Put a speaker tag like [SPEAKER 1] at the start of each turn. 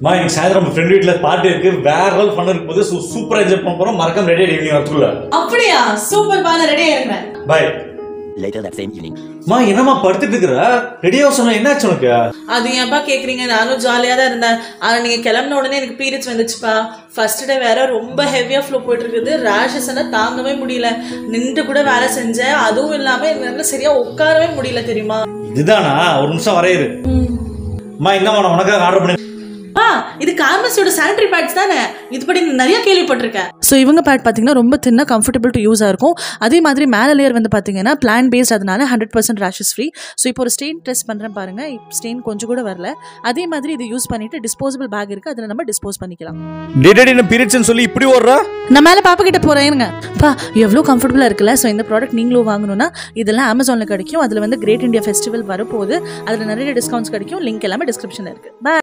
[SPEAKER 1] மா இன்னைக்கு சாயந்தரம் நம்ம ஃப்ரெண்ட் வீட்டில் பார்ட்டி இருக்கு வேற லெவல் ஃபன் இருக்கு போது சூப்பராக என்ஜாய் பண்ண போகிறோம் மறக்காம ரெடி ஈவினிங் வரத்துக்குள்ள
[SPEAKER 2] அப்படியா சூப்பர் பான ரெடியா இருக்கிறேன்
[SPEAKER 1] பாய்
[SPEAKER 3] Later that same evening.
[SPEAKER 1] மா என்னம்மா படுத்துட்டு இருக்கிற ரெடியாக சொன்ன என்னாச்சு உனக்கு
[SPEAKER 2] அது ஏன்பா கேக்குறீங்க நானும் ஜாலியா தான் இருந்தேன் ஆனா நீங்க கிளம்பின உடனே எனக்கு பீரியட்ஸ் வந்துச்சுப்பா ஃபர்ஸ்ட் டே வேற ரொம்ப ஹெவியா ஃப்ளோ போயிட்டு இருக்குது ரேஷஸ் எல்லாம் தாங்கவே முடியல நின்று கூட வேலை செஞ்சேன் அதுவும் இல்லாம என்னால சரியா உட்காரவே முடியல தெரியுமா
[SPEAKER 1] இதுதானா ஒரு நிமிஷம் வரையிரு மா என்னம்மா நான் உனக்காக ஆர்டர் பண்ணி
[SPEAKER 2] ஆ இது கார்மஸோட சானிட்டரி பேட்ஸ் தானே இது படி நிறைய கேள்விப்பட்டிருக்கேன் ஸோ இவங்க பேட் பார்த்தீங்கன்னா ரொம்ப தின்னா கம்ஃபர்டபுள் டு யூஸாக இருக்கும் அதே மாதிரி மேலே லேயர் வந்து பார்த்தீங்கன்னா பிளான் பேஸ்ட் அதனால hundred percent rashes free so இப்போ ஒரு ஸ்டெயின் டெஸ்ட் பண்ணுறேன் பாருங்க ஸ்டெயின் கொஞ்சம் கூட வரல அதே மாதிரி இது யூஸ் பண்ணிட்டு டிஸ்போசபிள் பேக் இருக்கு அதில் நம்ம டிஸ்போஸ் பண்ணிக்கலாம்
[SPEAKER 1] டேடடி என்ன பீரியட்ஸ்னு சொல்லி இப்படி ஓடுறா
[SPEAKER 2] நான் மேலே பாப்பா கிட்ட போறேன் பா எவ்வளோ கம்ஃபர்டபுளாக இருக்குல்ல ஸோ இந்த ப்ராடக்ட் நீங்களும் வாங்கணும்னா இதெல்லாம் அமேசானில் கிடைக்கும் அதில் வந்து கிரேட் இந்தியா ஃபெஸ்டிவல் வரப்போகுது அதில் நிறைய டிஸ்கவுண்ட்ஸ் கிடைக்கும் லிங்க் எல்லாமே டிஸ்கிரிப்ஷனில் இருக்கு பாய்